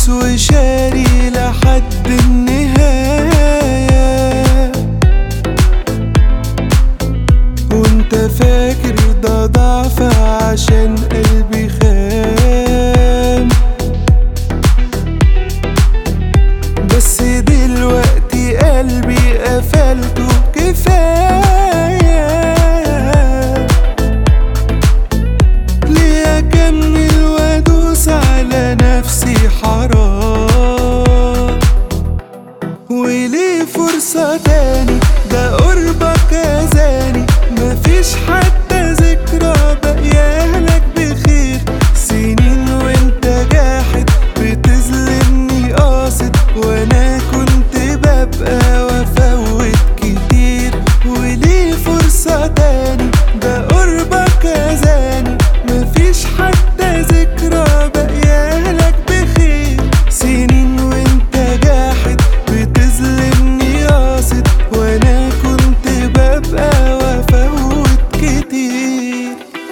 دايس وشاري لحد النهاية وانت فاكر ده ضعف عشان قلبي خان بس دلوقتي قلبي قفلته كفاية ليه أكمل وأدوس على نفسي حرام وليه فرصة تاني ده قربك أذاني مفيش حتى ذكرى بقيالك بخير سنين وانت جاحد بتظلمني قاصد وانا كنت ببقى وافوت كتير وليه فرصة تاني ده قربك أذاني مفيش حتى ذكرى بقيالك بخير سنين وانت جاحد بتظلمني قاصد وانا كنت ببقى وافوت كتير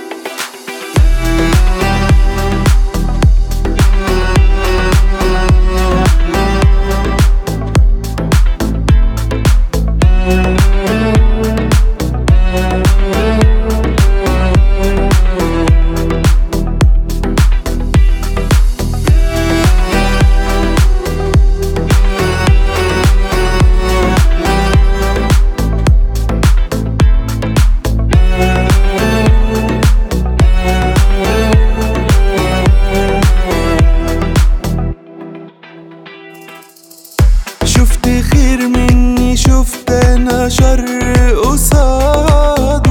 شفت خير مني شفت انا شر قصاده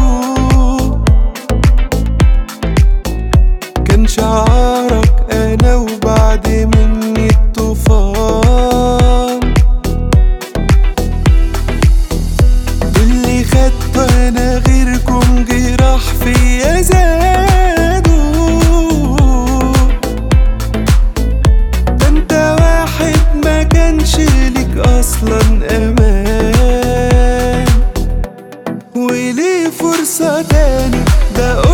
كان شعارك انا وبعد مني الطوفان اللي خدته انا غيركم جراح فيا زادوا ده انت واحد ما كانش ليك اصلا امان وليه فرصة تاني ده